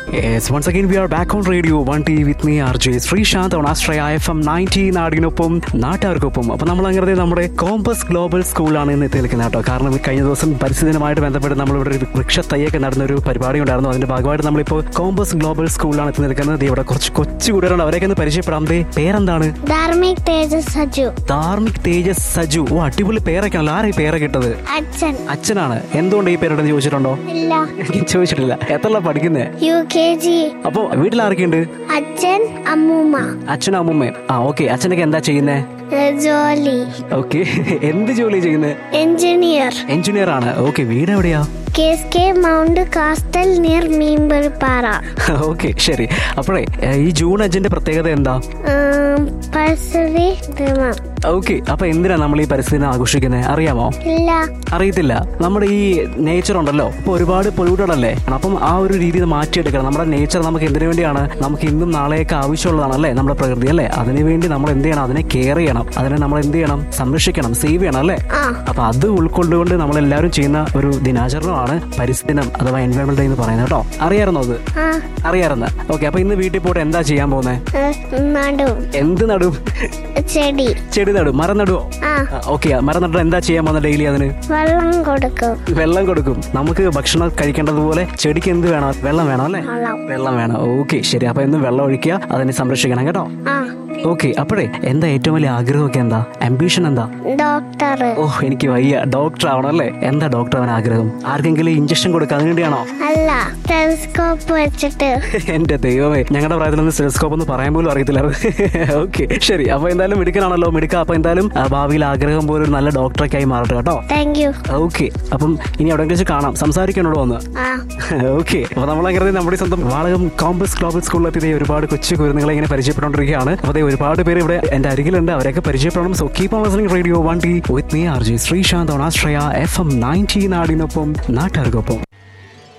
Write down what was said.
Yes, once again we are back on radio 1T with me RJ Sreesanth on Astraya FM 90 നാടിനൊപ്പം നാട്ടുകാർക്കൊപ്പം അപ്പോൾ നമ്മൾ അങ്ങനെ നമ്മുടെ കോമ്പസ് ഗ്ലോബൽ സ്കൂളാണ് ഇന്ന് എത്തി നിൽക്കുന്നത് കേട്ടോ കാരണം ഈ കഴിഞ്ഞ ദിവസം പരിസ്ഥിതി ദിനമായിട്ട് ബന്ധപ്പെട്ട് നമ്മളിവിടെ ഒരു വൃക്ഷത്തയ്യൊക്കെ നടന്ന ഒരു പരിപാടി ഉണ്ടായിരുന്നു അതിന്റെ ഭാഗമായിട്ട് നമ്മളിപ്പോൾ കോമ്പസ് ഗ്ലോബൽ സ്കൂളിലാണ് എത്തി നിൽക്കുന്നത് ദേ ഇവിടെ കുറച്ച് കൊച്ചു കൂട്ടുകാരുണ്ട് അവരെയൊക്കെ ഒന്ന് പരിചയപ്പെടാം ദേ പേരെന്താണ് ധാർമ്മിക് തേജസ് സജു ധാർമ്മിക് തേജസ് സജു ഓ അടിപൊളി പേരൊക്കെയാണല്ലോ ആരാ ഈ പേരൊക്കെ ഇട്ടത് അച്ഛൻ അച്ഛനാണ് എന്തുകൊണ്ട് ഈ പേരുണ്ടെന്ന് ചോദിച്ചിട്ടുണ്ടോ ഇല്ല ചോദിച്ചിട്ടില്ല എത്ര പഠിക്കുന്നേ യു കെ ജി അപ്പോ വീട്ടിൽ ആരൊക്കെയുണ്ട് അച്ഛൻ അമ്മൂമ്മ അച്ഛനും അമ്മൂമ്മയും ആ ഓക്കെ അച്ഛനൊക്കെ എന്താ ചെയ്യുന്നേ ഏ, ജോലി ഓക്കെ എന്ത് ജോലി ചെയ്യുന്നത് എഞ്ചിനീയർ എഞ്ചിനീയർ ആണ് ഓക്കെ വീട് എവിടെയാ K S K Mount Castle near മീൻപുരിപ്പാറ ഓക്കെ ശരി അപ്പോഴേ ഏ, ഈ ജൂൺ അഞ്ചിന്റെ പ്രത്യേകത എന്താ ഉം, പരിസ്ഥിതി ദിനം ഓക്കെ അപ്പൊ എന്തിനാ നമ്മൾ ഈ പരിസ്ഥിതി ദിനം ആഘോഷിക്കുന്നത് അറിയാമോ ഇല്ല അറിയത്തില്ല നമ്മുടെ ഈ നേച്ചർ ഉണ്ടല്ലോ ഇപ്പൊ ഒരുപാട് പൊല്യൂട്ടഡ് അല്ലേ അപ്പം ആ ഒരു രീതി മാറ്റിയെടുക്കണം നമ്മുടെ നേച്ചർ നമുക്ക് എന്തിനു വേണ്ടിയാണ് നമുക്ക് ഇന്നും നാളെയൊക്കെ ആവശ്യമുള്ളതാണ് അല്ലേ നമ്മുടെ പ്രകൃതി അല്ലേ അതിനു വേണ്ടി നമ്മൾ എന്ത് ചെയ്യണം അതിനെ കെയർ ചെയ്യണം അതിനെ നമ്മൾ എന്ത് ചെയ്യണം സംരക്ഷിക്കണം സേവ് ചെയ്യണം അല്ലേ ആ അപ്പൊ അത് ഉൾക്കൊണ്ടുകൊണ്ട് നമ്മൾ എല്ലാവരും ചെയ്യുന്ന ഒരു ദിനാചരണമാണ് പരിസ്ഥിതി ദിനം അഥവാ എൻവയോൺമെന്റ് ഡേ എന്ന് പറയുന്നത് കേട്ടോ അറിയാമായിരുന്നോ അത് ആ അറിയാമായിരുന്ന ഓക്കെ അപ്പൊ ഇന്ന് വീട്ടിൽ പോയിട്ട് എന്താ ചെയ്യാൻ പോകുന്നത് ഏ, നടും എന്ത് നടും ചെടി ചെടി നടും മരം നടുവോ ആ ഓക്കെ മരം നട്ടാൽ എന്താ ചെയ്യാൻ പോകുന്നത് ഡെയിലി അതിന് വെള്ളം കൊടുക്കും വെള്ളം കൊടുക്കും നമുക്ക് ഭക്ഷണം കഴിക്കേണ്ടതുപോലെ ചെടിക്ക് എന്ത് വേണം വെള്ളം വേണം അല്ലേ വെള്ളം വെള്ളം വേണം ഓക്കെ ശരി അപ്പൊ ഇന്ന് വെള്ളം ഒഴിക്കുക അതിനെ സംരക്ഷിക്കണം കേട്ടോ ആ ഓക്കെ അപ്പോഴേ എന്താ ഏറ്റവും വലിയ ആഗ്രഹമൊക്കെ എന്താ അംബിഷൻ എന്താ ഡോക്ടർ ഓ എനിക്ക് വയ്യ ഡോക്ടർ ആവണം അല്ലേ എന്താ ഡോക്ടർ അവൻ ആഗ്രഹം ആർക്കെങ്കിലും ഇഞ്ചക്ഷൻ കൊടുക്കുക അതിനു വേണ്ടിയാണോ അല്ല ടെലിസ്കോപ്പ് വെച്ചിട്ട് എന്റെ ദൈവമേ ഞങ്ങളുടെ പ്രായത്തിലൊന്നും സ്റ്റെലിസ്കോപ്പ് എന്ന് പറയാൻ പോലും അറിയത്തില്ലായിരുന്നു ഓക്കെ ശരി അപ്പൊ എന്തായാലും മിടുക്കനാണല്ലോ മിടുക്ക അപ്പൊ എന്തായാലും ആ, ഭാവിയിൽ ആഗ്രഹം പോലെ ഒരു നല്ല ഡോക്ടറൊക്കെ ആയി മാറട്ടെ കേട്ടോ താങ്ക് യു ഓക്കെ അപ്പം ഇനി എവിടെ വെച്ച് കാണാം സംസാരിക്കാനോട് വന്ന് ആ ഓക്കെ അപ്പൊ നമ്മളങ്ങനെ നമ്മുടെ സ്വന്തം വാളകം കോമ്പസ് ഗ്ലോബൽ സ്കൂളിലെത്തി ദേ ഒരുപാട് കൊച്ചു കുരുന്നുകളെ ഇങ്ങനെ പരിചയപ്പെട്ടുകൊണ്ടിരിക്കുകയാണ് അപ്പൊ ദേ ഒരുപാട് പേര് ഇവിടെ എന്റെ അരികിലുണ്ട് അവരെയൊക്കെ പരിചയപ്പെടണം so keep on listening radio one T with me R J Sreesanth on Ashraya F M ninety നാടിനൊപ്പം നാട്ടുകാർക്കൊപ്പം